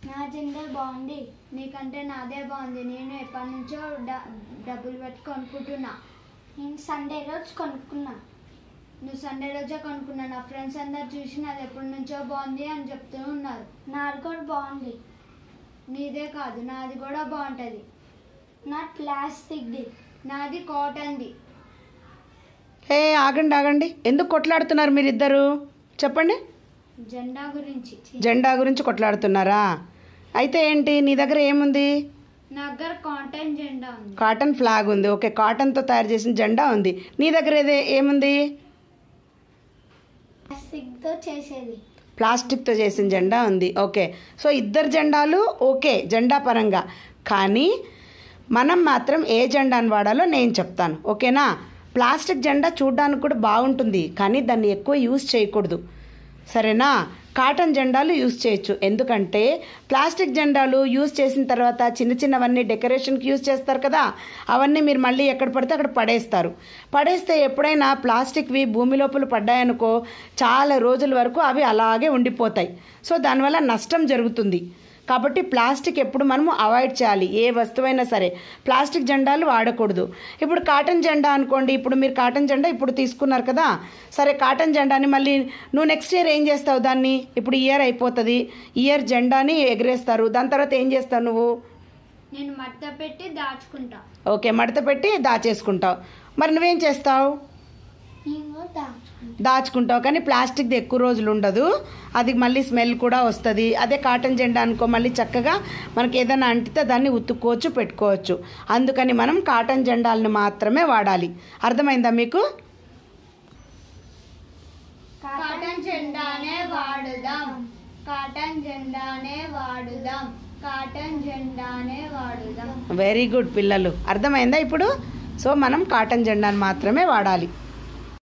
నా జెండర్ బాగుంది నీకంటే నాదే బాగుంది నేను ఎప్పటి నుంచో డ- డబ్బులు పెట్టి కొనుక్కుంటున్నా నేను సండే రోజు కొనుక్కున్నా నువ్వు సండే రోజే కొనుక్కున్నా నా ఫ్రెండ్స్ అందరు చూసి నాది ఎప్పటి నుంచో బాగుంది అని చెప్తూ ఉన్నారు నాది కూడా బాగుంది నీదే కాదు నాది కూడా బాగుంటుంది నా ప్లాస్టిక్ది నాది కాటన్ది ఏ ఆగండి ఆగండి ఎందుకు కొట్లాడుతున్నారు మీరిద్దరు చెప్పండి జెండా గురించి జెండా గురించి కొట్లాడుతున్నారా అయితే ఏంటి నీ దగ్గర ఏముంది నా దగ్గర కాటన్ జెండా ఉంది కాటన్ ఫ్లాగ్ ఉంది ఓకే కాటన్తో తయారు చేసిన జెండా ఉంది నీ దగ్గర ఏదే ఏముంది ప్లాస్టిక్తో చేసేది ప్లాస్టిక్తో చేసిన జెండా ఉంది ఓకే సో ఇద్దరు జెండాలు ఓకే జెండా పరంగా కానీ మనం మాత్రం ఏ జెండాను వాడాలో నేను చెప్తాను ఓకేనా ప్లాస్టిక్ జెండా చూడడానికి కూడా బాగుంటుంది కానీ దాన్ని ఎక్కువ యూజ్ చేయకూడదు సరేనా కాటన్ జెండాలు యూజ్ చేయొచ్చు ఎందుకంటే ప్లాస్టిక్ జెండాలు యూజ్ చేసిన తర్వాత చిన్న చిన్నవన్నీ డెకరేషన్కి యూజ్ చేస్తారు కదా అవన్నీ మీరు మళ్ళీ ఎక్కడ పడితే అక్కడ పడేస్తారు పడేస్తే ఎప్పుడైనా ప్లాస్టిక్వి భూమి లోపల పడ్డాయనుకో చాలా రోజుల వరకు అవి అలాగే ఉండిపోతాయి సో దానివల్ల నష్టం జరుగుతుంది కాబట్టి ప్లాస్టిక్ ఎప్పుడు మనము అవాయిడ్ చేయాలి ఏ వస్తువైనా సరే ప్లాస్టిక్ జెండాలు వాడకూడదు ఇప్పుడు కాటన్ జెండా అనుకోండి ఇప్పుడు మీరు కాటన్ జెండా ఇప్పుడు తీసుకున్నారు కదా సరే కాటన్ జెండాని మళ్ళీ నువ్వు నెక్స్ట్ ఇయర్ ఏం చేస్తావు దాన్ని ఇప్పుడు ఇయర్ అయిపోతుంది ఇయర్ జెండాని ఎగరేస్తారు దాని తర్వాత ఏం చేస్తావు నువ్వు నేను మడత పెట్టి దాచుకుంటా ఓకే మడత పెట్టి దాచేసుకుంటావు మరి నువ్వేం చేస్తావు దాచుకుంటావు కానీ ప్లాస్టిక్ది ఎక్కువ రోజులు ఉండదు అది మళ్ళీ స్మెల్ కూడా వస్తుంది అదే కాటన్ జెండా అనుకో మళ్ళీ చక్కగా మనకి ఏదైనా అంటితే దాన్ని ఉతుక్కోవచ్చు పెట్టుకోవచ్చు అందుకని మనం కాటన్ జెండాలను మాత్రమే వాడాలి అర్థమైందా మీకు కాటన్ జెండానే వాడుదాం కాటన్ జెండానే వాడుదాం కాటన్ జెండానే వాడుదాం వెరీ గుడ్ పిల్లలు అర్థమైందా ఇప్పుడు సో మనం కాటన్ జెండాను మాత్రమే వాడాలి